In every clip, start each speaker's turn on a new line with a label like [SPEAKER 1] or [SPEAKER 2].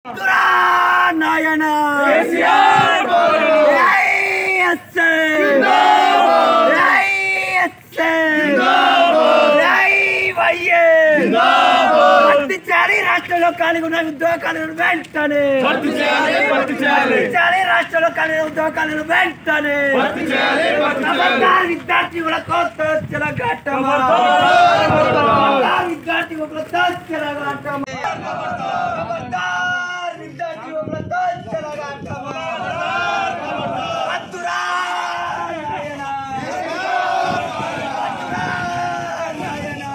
[SPEAKER 1] నాయన వర్తించాలి రాష్ట్రంలో కలిగి ఉన్న ఉద్యోగాలను వెంటనే వర్తించాలి రాష్ట్రంలో కలిగి ఉన్న ఉద్యోగాలను వెంటనే ఖబర్దార్ విద్యార్థి కూడా కొత్త వచ్చల ఘట్టమా ఖబర్దార్ విద్యార్థి కూడా వచ్చల ఘట్టమా ఖబర్దార్ విద్యార్థి కూడా వచ్చల ఘట్టమా వద్దురా నాయనా. వద్దురా నాయనా.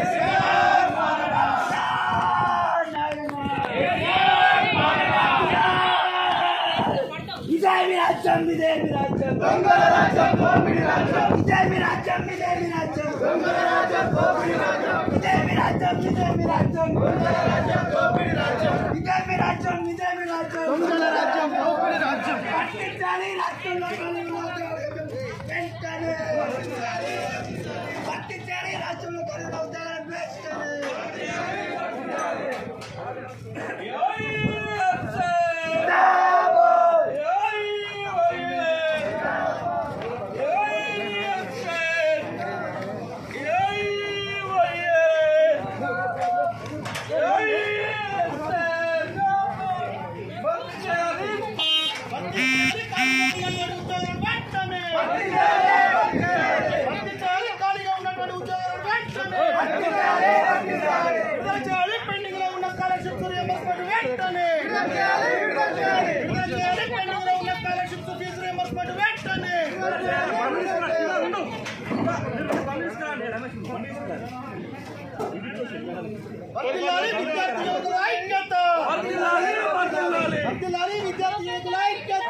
[SPEAKER 1] ఇదే మీ రాజ్యం ఇదే మీ రాజ్యం దొంగల రాజ్యం దోపిడి రాజ్యం ఇదే మీ రాజ్యం ఇదే మీ రాజ్యం దొంగల రాజ్యం దోపిడి రాజ్యం ఇదే మీ రాజ్యం ఇదే మీ రాజ్యం దొంగల రాజ్యం దోపిడి రాజ్యం ఇదే మీ రాజ్యం ఇదే మీ రాజ్యం దొంగల రాజ్యం దోపిడి రాజ్యం పట్టించాలి రాష్ట్రంలో వెంటనే పట్టించాలి రాష్ట్రంలో కలిగిన ఉద్యోగాలను వెంటనే
[SPEAKER 2] వర్ధిల్లాలి విద్యార్థి యువకుల ఐక్యత వర్ధిల్లాలి విద్యార్థి యువకుల ఐక్యత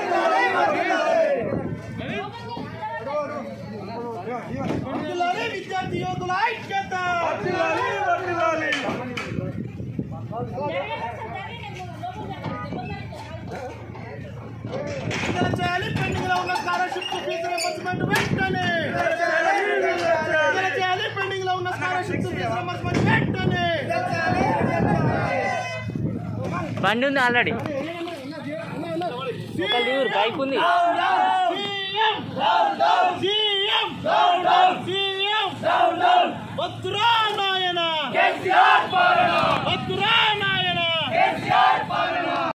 [SPEAKER 2] వర్ధిల్లాలి విద్యార్థి యువకుల ఐక్యత విడుదల చేయాలి పెండింగ్ లో ఉన్న స్కాలర్షిప్ ఫీజు రియంబర్స్మెంట్ వెంటనే విడుదల చేయాలి పెండింగ్ లో ఉన్న స్కాలర్షిప్ ఫీజు రియంబర్స్మెంట్ వెంటనే
[SPEAKER 3] బండి ఉంది ఆల్రెడీ ఒకళ్ళు దిగురు బైక్ ఉంది
[SPEAKER 2] సీఎం సీఎం సీఎం వద్దురా నాయన వద్దురా